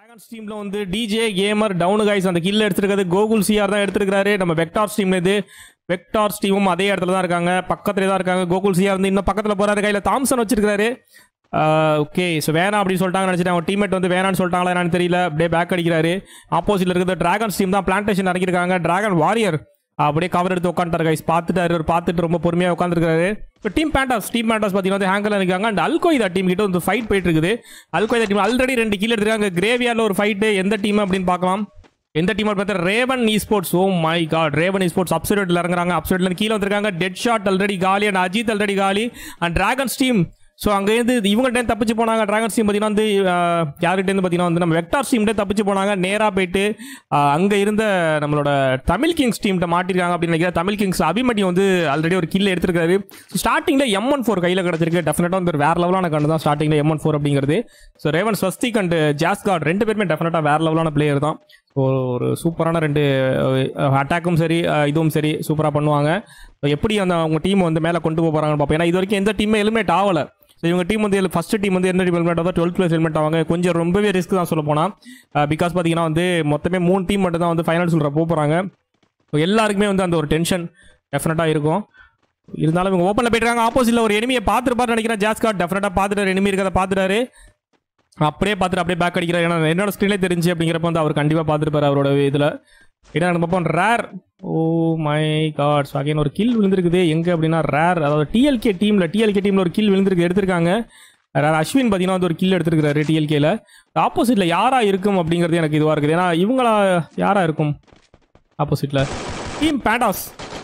dragons டீம்ல வந்து DJ gamer down guys அந்த கில் எடுத்திருக்கிறது கோகுல் சிஆர் தான் எடுத்திருக்காரு நம்ம வெக்டார் டீம்ல இது வெக்டார் டீமும் அதே இடத்துல தான் இருக்காங்க பக்கத்துல தான் இருக்காங்க கோகுல் சிஆர் வந்து இன்னும் பக்கத்துல போறாரு கையில தாம்சன் வச்சிருக்காரு ஓகே ஸோ வேணாம் அப்படின்னு சொல்லிட்டாங்க நினச்சிட்டேன் அவங்க டீம்மேட் வந்து வேணாம்னு சொல்லிட்டாங்களா என்னன்னு தெரியல அப்படியே பேக் அடிக்கிறாரு ஆப்போசிட்ல இருக்கிறது டிராகன்ஸ் டீம் தான் பிளான்டேஷன் இறங்கியிருக்காங்க டிராகன் வாரியர் அப்படியே கவர் எடுத்து உட்காந்துட்டாரு கைஸ் பார்த்துட்டாரு அவர் பார்த்துட்டு ரொம்ப பொறுமையாக உட்காந்துருக்காரு இப்போ டீம் பேண்டாஸ் டீம் பேண்டாஸ் பார்த்தீங்கன்னா வந்து ஹேங்கரில் இருக்காங்க அண்ட் அல்கோய்தா டீம் கிட்ட வந்து ஃபைட் போயிட்டு இருக்குது அல்கோய்தா டீம் ஆல்ரெடி ரெண்டு கீழே எடுத்துருக்காங்க கிரேவியாரில் ஒரு ஃபைட்டு எந்த டீம் அப்படின்னு பார்க்கலாம் எந்த டீம் பார்த்தா Raven E sports oh my God Raven E sports அப்சைட்ல இறங்குறாங்க அப்சைட்ல கீழே வந்திருக்காங்க டெட் ஷாட் ஆல்ரெடி காலி அண்ட் அஜித் ஆல்ரெடி காலி அண்ட் டிராகன்ஸ் டீம் ஸோ அங்கேருந்து இவங்கள்ட்ட தப்பிச்சு போனாங்க டிராகன்ஸ் டீம் பார்த்தீங்கன்னா வந்து அஹ், யார்கிட்டேருந்து பார்த்தீங்கன்னா வந்து நம்ம வெக்டார் டீம்கிட்ட தப்பிச்சு போனாங்க நேராக போயிட்டு அங்கே இருந்த நம்மளோட தமிழ் கிங்ஸ் டீம்கிட்ட மாட்டிருக்காங்க அப்படின்னு நினைக்கிறேன் தமிழ் கிங்ஸ் அபிமடி வந்து ஆல்ரெடி ஒரு கில்ல எடுத்திருக்காரு ஸ்டார்டிங்கில் எம் ஒன் ஃபோர் கையில் கிடச்சிருக்கு டெஃபினட்டாக வந்து ஒரு வேற லெவலான கண்டு தான் ஸ்டார்டிங்கில் எம் ஒன் ஃபோர் அப்படிங்கிறது ஸோ ரேவன் ஸ்வஸ்திக் அண்ட் ஜாஸ்கார்ட் ரெண்டு பேருமே டெஃபினட்டாக வேற லெவலான பிளேயர் தான் ஸோ ஒரு சூப்பரான ரெண்டு அட்டாக்கும் சரி அஹ், இதுவும் சரி சூப்பராக பண்ணுவாங்க So, எப்படி அந்த அவங்க டீம் வந்து மேலே கொண்டு போக போகிறாங்கன்னு பார்ப்போம் ஏன்னா இது வரைக்கும் எந்த டீமே எலிமினேட் ஆகலை ஸோ இவங்க டீம் வந்து ஃபர்ஸ்ட் டீம் வந்து என்ன டீம் எலிமினேட் ஆகும் டுவெல்த் பிளேஸ் எலிமினேட் ஆவாங்க கொஞ்சம் ரொம்பவே ரிஸ்க் தான் சொல்ல போனால் பிகாஸ் பார்த்தீங்கன்னா வந்து மொத்தமே மூணு டீம் மட்டும் தான் வந்து ஃபைனல் சொல்கிற போகிறாங்க ஸோ எல்லாருக்குமே வந்து அந்த ஒரு டென்ஷன் டெஃபினட்டாக இருக்கும் இருந்தாலும் இவங்க ஓப்பனில் போயிட்டுருக்காங்க ஆப்போசிட்டில் ஒரு எனிமியை பார்த்துருப்பாரு நினைக்கிறேன் ஜாஸ்கார்ட் டெஃபினட்டாக பார்த்துட்டாரு enemy இருக்கிறத பார்த்துட்டாரு அப்படியே பார்த்துட்டு அப்படியே பேக் அடிக்கிறார் ஏன்னா என்னோட ஸ்க்ரீன்லேயே தெரிஞ்சு அப்படிங்கிறப்ப வந்து அவர் கண்டிப்பாக பார்த்துருப்பாரு அவரோட இதில் ஏன்னா நம்ம பார்ப்போம் ரேர் oh my God so again ஒரு கில் விழுந்திருக்குது எங்கே அப்படின்னா ரேர் அதாவது டிஎல்கே டீமில் டிஎல்கே டீமில் ஒரு கில் விழுந்திருக்கு எடுத்திருக்காங்க ரேர் அஸ்வின் பார்த்தீங்கன்னா வந்து ஒரு கில் எடுத்திருக்காரு டிஎல்கேல ஆப்போசிட்டில் யாரா இருக்கும் அப்படிங்கிறது எனக்கு இதுவாக இருக்குது ஏன்னா இவங்களா யாரா இருக்கும் ஆப்போசிட்டில் டீம் பேண்டாஸ்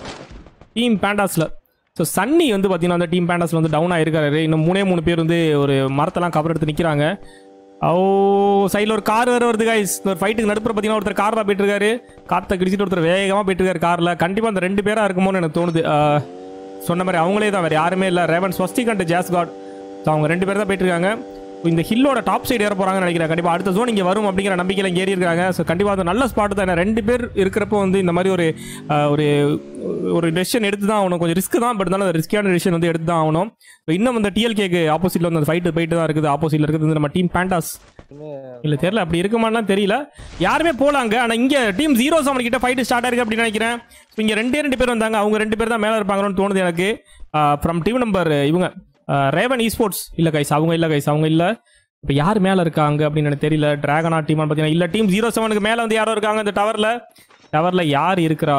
டீம் பேண்டாஸில் ஸோ சன்னி வந்து பார்த்தீங்கன்னா அந்த டீம் பேண்டாஸில் வந்து டவுன் ஆயிருக்காரு இன்னும் மூணே மூணு பேர் வந்து ஒரு மரத்தெல்லாம் கவர் எடுத்து நிற்கிறாங்க ஓ சைடில் ஒரு கார் வேறு வருது கைஸ் ஒரு ஃபைட்டுக்கு நடுப்புற பார்த்தீங்கன்னா ஒருத்தர் காரில் போயிட்டு இருக்காரு காற்றை கிடிச்சிட்டு ஒருத்தர் வேகமாக போயிட்டு இருக்காரு காரில் கண்டிப்பாக அந்த ரெண்டு பேராக இருக்குமோன்னு எனக்கு தோணுது ஆஹ், சொன்ன மாதிரி அவங்களே தான் வேறு யாருமே இல்லை ரேவன் ஸ்வஸ்திக் அண்ட் ஜாஸ் காட் ஸோ அவங்க ரெண்டு பேர் தான் போயிட்டு இருக்காங்க இந்த ஹில்லோட டாப் சைடு ஏற போகிறாங்கன்னு நினைக்கிறேன் கண்டிப்பாக அடுத்த ஜோன் இங்கே வரும் அப்படிங்கிற நம்பிக்கையில் இங்கே ஏறி இருக்காங்க ஸோ கண்டிப்பாக அது நல்ல ஸ்பாட் தான் ஏன்னா ரெண்டு பேர் இருக்கிறப்போ வந்து இந்த மாதிரி ஒரு ஆஹ், ஒரு ஒரு டெசிஷன் எடுத்து தான் ஆகணும் கொஞ்சம் ரிஸ்க் தான் பட் இருந்தாலும் அந்த ரிஸ்கியான டெசிஷன் வந்து எடுத்து தான் ஆகணும் So, இன்னும் அந்த டிஎல்கேக்கு ஆப்போசிட்டில் வந்து அந்த ஃபைட்டு போயிட்டு தான் இருக்குது ஆப்போசிட்டில் இருக்குது வந்து நம்ம டீம் பேண்டாஸ் இல்லை தெரியல அப்படி இருக்குமான்னு தெரியல யாருமே போலாங்க ஆனால் இங்கே டீம் ஜீரோ செவன் கிட்ட ஃபைட்டு ஸ்டார்ட் ஆயிருக்கு அப்படின்னு நினைக்கிறேன் ஸோ இங்கே ரெண்டே ரெண்டு பேர் வந்தாங்க அவங்க ரெண்டு பேர் தான் மேலே இருப்பாங்கன்னு தோணுது எனக்கு ஃப்ரம் டீம் நம்பர் இவங்க ரேவன் இ ஸ்போர்ட்ஸ் இல்லை கைஸ் அவங்க இல்லை கைஸ் அவங்க இல்லை இப்போ யார் மேலே இருக்காங்க அப்படின்னு எனக்கு தெரியல டிராகனா டீம் பார்த்தீங்கன்னா இல்லை டீம் ஜீரோ செவனுக்கு மேலே வந்து யாரோ இருக்காங்க இந்த டவரில் டவரில் யார் இருக்கிறா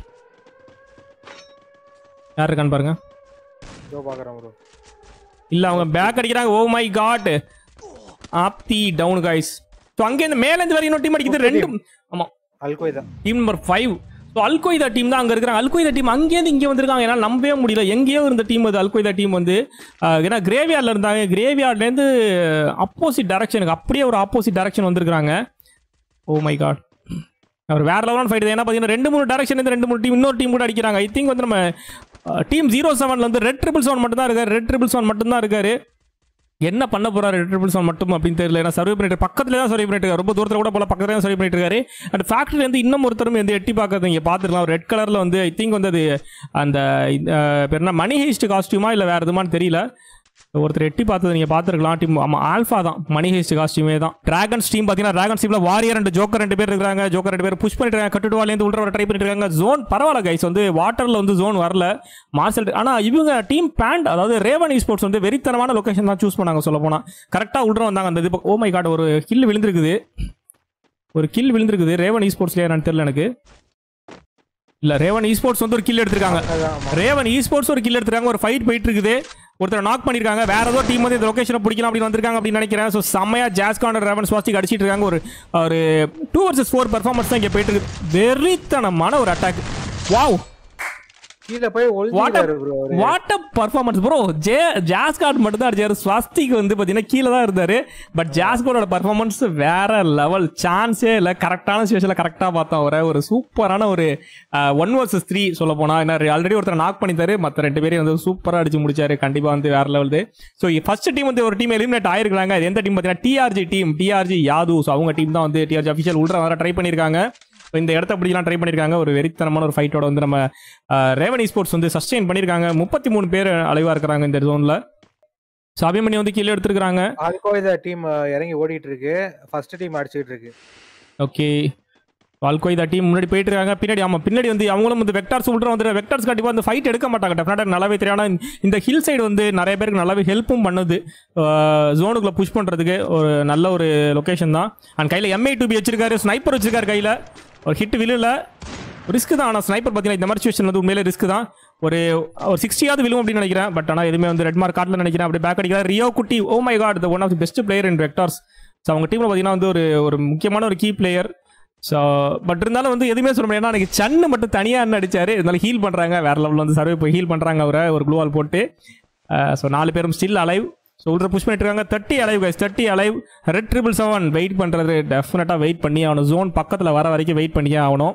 யார் இருக்கான்னு பாருங்க இதோ பாக்குறேன் ப்ரோ இல்ல அவங்க பேக் அடிக்கிறாங்க ஓ மை காட் ஆப்தி டவுன் கைஸ் ஸோ அங்கேருந்து மேலேருந்து வரைக்கும் இன்னொரு டீம் அடிக்குது ரெண்டும் ஆமா Al Qaeda team number five so Al Qaeda team தான் அங்கே இருக்கிறாங்க அல்கொய்தா டீம் அங்கேருந்து இங்கே வந்திருக்காங்க ஏன்னா நம்பவே முடியல எங்கேயோ இருந்த டீம் அது அல்கொய்தா டீம் வந்து ஆஹ், ஏன்னா கிரேவியார்டில் இருந்தாங்க கிரேவியார்ட்லேருந்து அப்போசிட் டைரக்ஷனுக்கு அப்படியே ஒரு ஆப்போசிட் டைரக்ஷன் வந்திருக்காங்க ஓ மை காட் அவர் வேற லெவலான ஃபைட் ஏன்னா பார்த்தீங்கன்னா ரெண்டு மூணு டேரக்ஷன் இருந்து ரெண்டு மூணு டீம் இன்னொரு டீம் கூட அடிக்கிறாங்க ஐ திங்க் வந்து நம்ம டீம் ஜீரோ செவன்ல வந்து ரெட் ட்ரிபிள் செவன் மட்டும் தான் இருக்காரு ரெட் ட்ரிபிள் செவன் மட்டும் தான் இருக்காரு என்ன பண்ண போறாரு ரெட் ட்ரிபிள் செவன் மட்டும் அப்படின்னு தெரியல ஏன்னா சர்வே பண்ணிட்டு பக்கத்துல தான் சர்வே பண்ணிட்டு இருக்காரு ரொம்ப தூரத்தில் கூட போல பக்கத்துல தான் சர்வே பண்ணிட்டு இருக்காரு அண்ட் ஃபேக்டரி வந்து இன்னும் ஒருத்தரும் வந்து எட்டி பார்க்கறது இங்கே பார்த்துருக்கலாம் ரெட் கலர்ல வந்து ஐ திங்க் வந்து அது அந்த அஹ், பேர் என்ன மணி ஹேஸ்ட் காஸ்டியூமா இல்லை வேற எதுமான்னு தெரியல ஒருத்தர் எட்டி பார்த்தது நீங்க பார்த்துருக்கலாம் டீம் ஆமாம் ஆல்ஃபா தான் மணி ஹேஸ்ட் காஸ்டியூமே தான் டிராகன்ஸ் டீம் பார்த்தீங்கன்னா டிராகன்ஸ் டீம்ல வாரியர் ரெண்டு ஜோக்கர் ரெண்டு பேர் இருக்காங்க ஜோக்கர் ரெண்டு பேர் புஷ் பண்ணிட்டு இருக்காங்க கட்டுடுவாலேருந்து உள்ள வர ட்ரை பண்ணிட்டு இருக்காங்க ஜோன் பரவாயில்ல கைஸ் வந்து வாட்டர்ல வந்து ஜோன் வரல மார்சல் ஆனா இவங்க டீம் பேண்ட் அதாவது ரேவன் ஸ்போர்ட்ஸ் வந்து வெறித்தனமான லொகேஷன் தான் சூஸ் பண்ணாங்க சொல்ல போனா கரெக்டாக உள்ள வந்தாங்க அந்த இது ஓ மை காட் ஒரு கில் விழுந்திருக்குது ஒரு கில் விழுந்திருக்குது ரேவன் ஸ்போர்ட்ஸ்ல என்னன்னு தெரியல எனக்கு இல்ல ரேவன் ஸ்போர்ட்ஸ் வந்து ஒரு கில் எடுத்திருக்காங்க ரேவன் ஸ்போர்ட்ஸ் ஒரு கில் எடுத்திருக்காங்க ஒரு ஃபைட் போயிட்டு இருக்குது ஒருத்தர் நாக் பண்ணிருக்காங்க வேற ஏதோ டீம் வந்து இந்த லொகேஷனை பிடிக்கலாம் அப்படின்னு வந்திருக்காங்க அப்படின்னு நினைக்கிறேன் ஸோ செம்மையா ஜாஸ் கார்னர் ரேவன் ஸ்வாஸ்டிக் அடிச்சிட்டு இருக்காங்க ஒரு ஒரு டூ வர்சஸ் ஃபோர் பர்ஃபார்மன்ஸ் தான் இங்கே போயிட்டு இருக்கு வெறித்தனமான ஒரு அட்டாக் வாவ் கீழ போய் ஒளிஞ்சிட்டாரு ப்ரோ அவரு what a performance bro J ஜாஸ்கார்ட் மட்டும் தான் அடிச்சாரு ஸ்வஸ்திக்கு வந்து பார்த்தீங்கன்னா கீழே தான் இருந்தாரு பட் ஜாஸ்கார்டோட பர்ஃபார்மன்ஸ் வேற லெவல் சான்ஸே இல்லை கரெக்டான சுச்சுவேஷனில் கரெக்டாக பார்த்தோம் அவரை ஒரு சூப்பரான ஒரு ஒன் வர்சஸ் த்ரீ சொல்ல போனா ஏன்னா ஆல்ரெடி ஒருத்தர் நாக் பண்ணித்தாரு மற்ற ரெண்டு பேரையும் வந்து சூப்பராக அடிச்சு முடிச்சாரு கண்டிப்பாக வந்து வேற லெவல் ஸோ ஃபர்ஸ்ட் டீம் வந்து ஒரு டீம் எலிமினேட் ஆயிருக்காங்க அது எந்த டீம் பார்த்தீங்கன்னா டிஆர்ஜி டீம் டிஆர்ஜி யாது ஸோ அவங்க டீம் தான் வந்து டிஆர்ஜி அஃபிஷியல் உள்ள வர ட்ரை பண்ணியிருக்காங்க So, இந்த இடத்த அப்படிலாம் ட்ரை பண்ணியிருக்காங்க ஒரு வெறித்தனமான ஒரு ஃபைட்டோட வந்து நம்ம ரேவனி ஸ்போர்ட்ஸ் வந்து சஸ்டெயின் பண்ணியிருக்காங்க முப்பத்தி மூணு பேர் அலைவாக இருக்கிறாங்க இந்த ஜோனில் ஸோ அபிமன்யு வந்து கீழே எடுத்துருக்காங்க ஆல்கோய்தா டீம் இறங்கி ஓடிட்டு இருக்கு ஃபர்ஸ்ட் டீம் அடிச்சுக்கிட்டு இருக்கு ஓகே வால்கோய்தா டீம் முன்னாடி போயிட்டு இருக்காங்க பின்னாடி ஆமாம் பின்னாடி வந்து அவங்களும் வந்து வெக்டார்ஸ் உள்ள வந்து வெக்டார்ஸ் கண்டிப்பாக வந்து ஃபைட் எடுக்க மாட்டாங்க டெஃபினட்டாக நல்லாவே தெரியும் ஆனால் இந்த ஹில் சைடு வந்து நிறைய பேருக்கு நல்லாவே ஹெல்ப்பும் பண்ணுது ஜோனுக்குள்ளே புஷ் பண்ணுறதுக்கு ஒரு நல்ல ஒரு லொக்கேஷன் தான் அண்ட் கையில் எம்ஐ டூபி வச்சிருக்காரு ஸ்னைப்பர் வச்சிருக்காரு கையில் ஒரு ஹிட் விழுல ரிஸ்க் தான் ஆனால் ஸ்னைப்பர் பார்த்தீங்கன்னா இந்த மாதிரி சுச்சுவேஷன் வந்து உண்மையிலே ரிஸ்க் தான் ஒரு ஒரு சிக்ஸ்டியாவது விழுவும் அப்படின்னு நினைக்கிறேன் பட் ஆனால் எதுவுமே வந்து ரெட் மார்க் கார்டில் நினைக்கிறேன் அப்படி பேக் அடிக்கிறார் Rio Kutty oh my God the one of the best player in Vectors so அவங்க டீமில் பார்த்தீங்கன்னா வந்து ஒரு ஒரு முக்கியமான ஒரு கீ பிளேயர் ஸோ பட் இருந்தாலும் வந்து எதுவுமே சொல்ல முடியாது ஏன்னா எனக்கு சன்னு மட்டும் தனியாக என்ன அடிச்சாரு இருந்தாலும் ஹீல் பண்ணுறாங்க வேற லெவலில் வந்து சர்வே போய் ஹீல் பண்ணுறாங்க அவரை ஒரு க்ளூவால் போட்டு ஸோ நாலு பேரும் ஸ்டில் அலைவ் ஸோ உள்ள புஷ் பண்ணிட்டு இருக்காங்க thirty alive guys thirty alive red triple seven wait பண்ணுறது டெஃபினட்டாக வெயிட் பண்ணி ஆகணும் ஜோன் பக்கத்தில் வர வரைக்கும் வெயிட் பண்ணியே ஆகணும்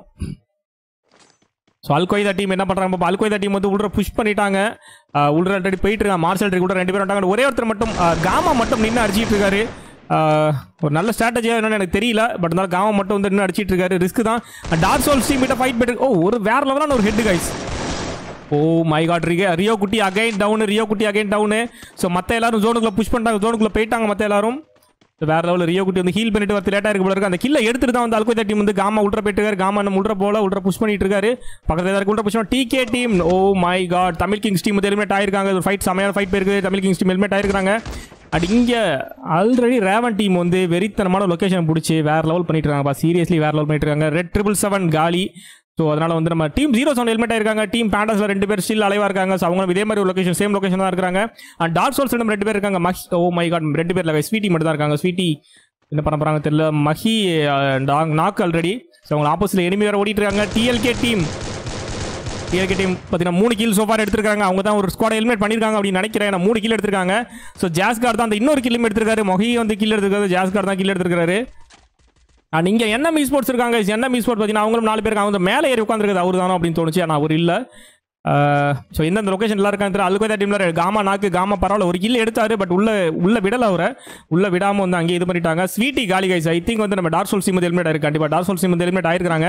ஸோ அல்கொய்தா டீம் என்ன பண்ணுறாங்க இப்போ அல்கொய்தா டீம் வந்து உள்ள புஷ் பண்ணிட்டாங்க அஹ் உள்ள ஆல்ரெடி போயிட்டு இருக்காங்க மார்ஷல் ட்ரி கூட ரெண்டு பேரும் வந்தாங்க ஒரே ஒருத்தர் மட்டும் அஹ் காமா மட்டும் நின்று அடிச்சிட்டு இருக்காரு அஹ் ஒரு நல்ல ஸ்ட்ராட்டஜியாக என்னன்னு எனக்கு தெரியல பட் இருந்தாலும் காமா மட்டும் வந்து நின்று அடிச்சிட்டு இருக்காரு ரிஸ்க் தான் டார்க் சோல்ஸ் டீம் கிட்ட ஃபைட் பண்ணிட்டு ஓ ஒரு வேற லெவலான ஒரு head guys oh my God ரிகே Rio Kutty again down Rio Kutty again down so மற்ற எல்லாரும் ஜோனுக்குள்ள புஷ் பண்ணிட்டாங்க ஜோனுக்குள்ள போயிட்டாங்க மற்ற எல்லாரும் So, வேற லெவலில் ரியோ குட்டி வந்து ஹீல் பண்ணிட்டு வரது லேட்டாக இருக்கு போல இருக்கு அந்த கில்ல எடுத்துட்டு தான் வந்து அல்கோய்தா டீம் வந்து காமா உள்ற போயிட்டு இருக்காரு காமா நம்ம உள்ற போல உள்ற புஷ் பண்ணிட்டு இருக்காரு பக்கத்தில் ஏதாவது உள்ற push TK team oh my God Tamil Kings team வந்து எலிமினேட் ஆயிருக்காங்க ஒரு ஃபைட் செமையான ஃபைட் போயிருக்கு தமிழ் கிங்ஸ் டீம் எலிமினேட் ஆயிருக்காங்க அண்ட் இங்கே ஆல்ரெடி ரேவன் டீம் வந்து வெறித்தனமான லொக்கேஷன் பிடிச்சி வேற லெவல் பண்ணிட்டு இருக்காங்கப்பா சீரியஸ்லி வேற லெவல் பண்ணிட்டு இருக்காங்க ரெட் ட்ரிபிள் செவன் காலி ஸோ அதனால வந்து நம்ம டீம் ஜீரோ செவன் ஹெல்மெட் ஆயிருக்காங்க டீம் பேண்டஸ்ல ரெண்டு பேர் ஸ்டில் அலைவா இருக்காங்க ஸோ அவங்க இதே மாதிரி ஒரு லொகேஷன் சேம் லொகேஷன் தான் இருக்காங்க அண்ட் டார்க் சோல்ஸ் ரெண்டு ரெண்டு பேர் இருக்காங்க மஹி ஓ மை காட் ரெண்டு பேர்ல ஸ்வீட்டி மட்டும் தான் இருக்காங்க ஸ்வீட்டி என்ன பண்ண போறாங்க தெரியல மஹி நாக் ஆல்ரெடி ஸோ அவங்க ஆப்போசிட்ல எனிமி வேற ஓடிட்டு இருக்காங்க டிஎல்கே டீம் டிஎல்கே டீம் பார்த்தீங்கன்னா மூணு கில் சோஃபார் எடுத்திருக்காங்க அவங்க தான் ஒரு ஸ்குவாட் ஹெல்மெட் பண்ணியிருக்காங்க அப்படின்னு நினைக்கிறேன் நான் மூணு கில் எடுத்திருக்காங்க ஸோ ஜாஸ்கார் தான் அந்த இன்னொரு கில்லும் எடுத்திருக்காரு மொஹி வந்து கில் எடுத்திருக்காரு ஜாஸ்கார் தான் கில் எடுத்திருக்காரு அண்ட் இங்கே என்ன மீ ஸ்போர்ட்ஸ் இருக்காங்க என்ன மீ ஸ்போர்ட் பார்த்தீங்கன்னா அவங்களும் நாலு பேருக்கு அவங்க மேலே ஏறி உட்காந்துருக்குது அவர் தானோ அப்படின்னு தோணுச்சு ஆனால் அவர் இல்லை ஸோ எந்தெந்த லொக்கேஷன்லாம் இருக்காங்க தெரியல அல்கோதா டீமில் காமா நாக்கு காமா பரவாயில்ல ஒரு கில் எடுத்தாரு பட் உள்ள உள்ள விடல அவரை உள்ள விடாமல் வந்து அங்கேயே இது பண்ணிட்டாங்க ஸ்வீட்டி காலி கைஸ் ஐ திங்க் வந்து நம்ம டார்க் சோல் சீம் ஹெல்மெட் ஆயிருக்கு கண்டிப்பாக டார்க் சோல் சீம் ஹெல்மெட் ஆயிருக்காங்க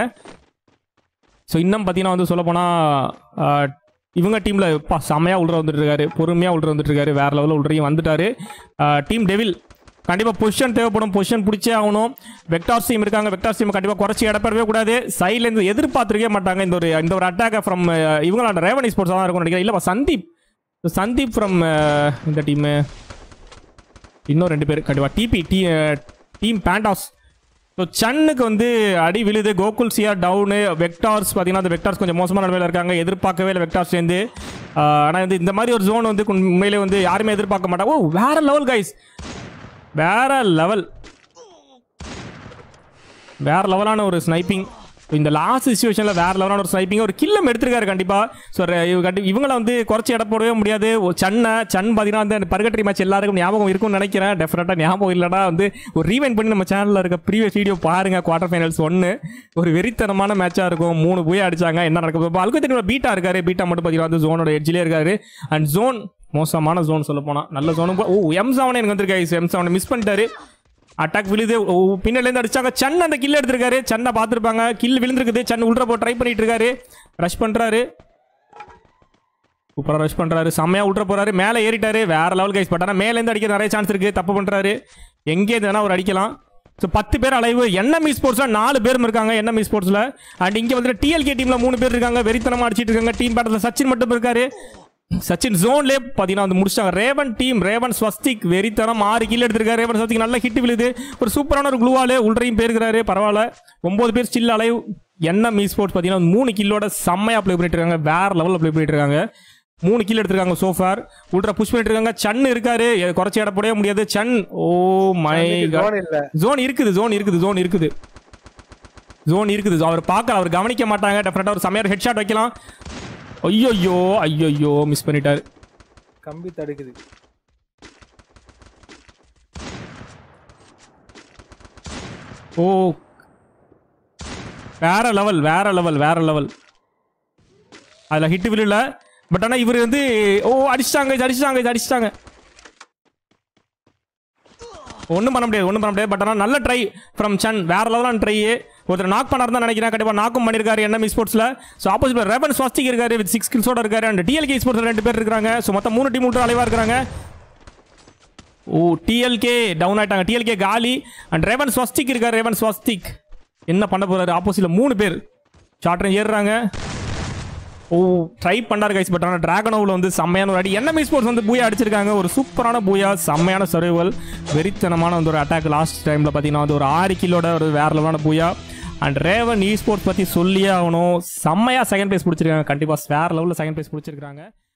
ஸோ இன்னும் பார்த்தீங்கன்னா வந்து சொல்ல போனால் இவங்க டீமில் பா செம்மையாக உள்ள வந்துட்டு இருக்காரு பொறுமையாக உள்ள வந்துட்டு இருக்காரு வேற லெவலில் உள்ளரையும் வந்துட்டாரு டீம் டெவில் கண்டிப்பாக பொசிஷன் தேவைப்படும் பொசிஷன் பிடிச்சே ஆகணும் வெக்டார்ஸ் டீம் இருக்காங்க வெக்டார்ஸ் டீம் கண்டிப்பாக குறைச்சி இடப்படவே கூடாது சைட்லேருந்து எதிர்பார்த்துருக்கே மாட்டாங்க இந்த ஒரு இந்த ஒரு அட்டாக்கை ஃப்ரம் இவங்களோட ரேவனி ஸ்போர்ட்ஸ் தான் இருக்கும் நினைக்கிறேன் இல்லைப்பா சந்தீப் சந்தீப் ஃப்ரம் இந்த டீமு இன்னும் ரெண்டு பேர் கண்டிப்பாக டிபி டீ டீம் பேண்டாஸ் ஸோ சன்னுக்கு வந்து அடி விழுது கோகுல் சிஆர் டவுனு வெக்டார்ஸ் பார்த்தீங்கன்னா அந்த வெக்டார்ஸ் கொஞ்சம் மோசமான நிலைமையில் இருக்காங்க எதிர்பார்க்கவே இல்லை வெக்டார்ஸ் சேர்ந்து ஆனால் வந்து இந்த மாதிரி ஒரு ஜோன் வந்து உண்மையிலே வந்து யாருமே எதிர்பார்க்க மாட்டாங்க ஓ வேற லெவல் கைஸ் வேற லெவல் வேற லெவலான ஒரு ஸ்னைப்பிங் இந்த லாஸ்ட் சுச்சுவேஷனில் வேற லெவலான ஒரு ஸ்னைப்பிங் ஒரு கில்லம் எடுத்திருக்காரு கண்டிப்பாக ஸோ கண்டி இவங்கள வந்து குறைச்சி இட போடவே முடியாது ஒரு சன்னை சன் பார்த்தீங்கன்னா வந்து பர்கட்டரி மேட்ச் எல்லாருக்கும் ஞாபகம் இருக்கும்னு நினைக்கிறேன் டெஃபினட்டாக ஞாபகம் இல்லைனா வந்து ஒரு ரீவைண்ட் பண்ணி நம்ம சேனலில் இருக்க ப்ரீவியஸ் வீடியோ பாருங்க குவார்டர் ஃபைனல்ஸ் ஒன்று ஒரு வெறித்தனமான மேட்சாக இருக்கும் மூணு போய் அடிச்சாங்க என்ன நடக்கும் இப்போ அல்கத்தினோட பீட்டா இருக்காரு பீட்டா மட்டும் பார்த்தீங்கன்னா வந்து ஜோனோட எட்ஜிலே இருக்காரு அண்ட் ஜோன் மோசமான ஜோன் சொல்ல போனால் நல்ல ஜோனும் ஓ எம் செவன் எனக்கு வந்திருக்காரு எம் செவனை மிஸ் பண்ணிட்டாரு அட்டாக் விழுது ஓ, பின்னாடிலேருந்து அடிச்சாங்க சன் அந்த கில் எடுத்திருக்காரு சன்னை பார்த்துருப்பாங்க கில் விழுந்திருக்குது சன் உள்ள போ ட்ரை பண்ணிட்டு இருக்காரு ரஷ் பண்றாரு சூப்பராக ரஷ் பண்றாரு செம்மையா உள்ள போறாரு மேலே ஏறிட்டாரு வேற லெவல் கைஸ் பட் ஆனால் மேலேருந்து அடிக்க நிறைய சான்ஸ் இருக்கு தப்பு பண்றாரு எங்கே இருந்தா ஒரு அடிக்கலாம் ஸோ பத்து பேர் அலைவு என்எம்இ ஸ்போர்ட்ஸில் நாலு பேரும் இருக்காங்க என்எம்இ ஸ்போர்ட்ஸில் அண்ட் இங்கே வந்து டிஎல்கே டீமில் மூணு பேர் இருக்காங்க வெறித்தனமாக அடிச்சிட்டு இருக்காங்க டீம் பேட்டத்தில் சச்சின் மட்டும் இருக்காரு சச்சின் ஜோன்லேயே பார்த்தீங்கன்னா வந்து முடிச்சிட்டாங்க ரேவன் டீம் ரேவன் ஸ்வஸ்திக் வெறித்தனம் ஆறு கீழே எடுத்திருக்காரு ரேவன் ஸ்வஸ்திக் நல்ல ஹிட் விழுது ஒரு சூப்பரான ஒரு குளுவாலு உள்றையும் போயிருக்கிறாரு பரவாயில்ல ஒன்பது பேர் ஸ்டில் அலைவ் என்ன மீ ஸ்போர்ட்ஸ் பார்த்தீங்கன்னா மூணு கில்லோட செம்மையாக ப்ளே பண்ணிட்டு இருக்காங்க வேற லெவலில் ப்ளே பண்ணிட்டு இருக்காங்க மூணு கீழே எடுத்திருக்காங்க சோஃபார் உள்ற புஷ் பண்ணிட்டு இருக்காங்க சன் இருக்காரு எ- குறைச்சி இட போடவே முடியாது சன் ஓ மை ஜோன் இல்ல ஜோன் இருக்குது ஜோன் இருக்குது ஜோன் இருக்குது ஜோன் இருக்குது அவர் பார்க்கல அவர் கவனிக்க மாட்டாங்க டெஃபினட்டாக ஒரு செம்மையான ஹெட் ஷாட் வைக்கலாம் ஐயோ ஐயோ மிஸ் பண்ணிட்டாரு கம்பி தடுக்குது ஓ வேற லெவல் வேற லெவல் வேற லெவல் அதில் ஹிட் விழுல பட் ஆனால் இவர் வந்து ஓ அடிச்சிட்டாங்க இது அடிச்சிட்டாங்க இது அடிச்சிட்டாங்க ஒன்றும் பண்ண முடியாது ஒன்றும் பண்ண முடியாது பட் ஆனால் நல்ல ட்ரை ஃப்ரம் சன் வேற லெவலான ட்ரை ஒருத்தர் நாக் பண்ணார் தான் நினைக்கிறேன் கண்டிப்பாக நாக்கும் பண்ணியிருக்காரு என்ன ஸ்போர்ட்ஸில் ஸோ ஆப்போசிட் ரெவன் ஸ்வாஸ்டிக் இருக்காரு வித் சிக்ஸ் கில்ஸோட இருக்காரு அண்ட் டிஎல்கே ஸ்போர்ட்ஸ் ரெண்டு பேர் இருக்காங்க ஸோ மொத்தம் மூணு டீம் விட்டு அலைவா இருக்காங்க ஓ டிஎல்கே டவுன் ஆயிட்டாங்க டிஎல்கே காலி அண்ட் ரேவன் ஸ்வஸ்திக் இருக்கார் ரேவன் ஸ்வஸ்திக் என்ன பண்ண போறாரு ஆப்போசிட்ல மூணு பேர் ஷார்ட் ரேஞ்ச் ஏறுறாங்க ஓ ட்ரை பண்ணாரு கைஸ் பட் ஆனால் டிராகனோவில் வந்து செம்மையான ஒரு அடி என்ன ஸ்போர்ட்ஸ் வந்து பூயா அடிச்சிருக்காங்க ஒரு சூப்பரான பூயா செம்மையான சர்வைவல் வெறித்தனமான வந்து ஒரு அட்டாக் லாஸ்ட் டைமில் பார்த்தீங்கன்னா வந்து ஒரு ஆறு கிலோட ஒரு வேற லெவலான பூயா அண்ட் ரேவன் இ ஸ்போர்ட்ஸ் பற்றி சொல்லியே ஆகணும் செம்மையாக செகண்ட் பிளேஸ் பிடிச்சிருக்காங்க கண்டிப்பாக வேற லெவலில் செகண்ட் பிளேஸ் பிடிச்சிருக்காங்க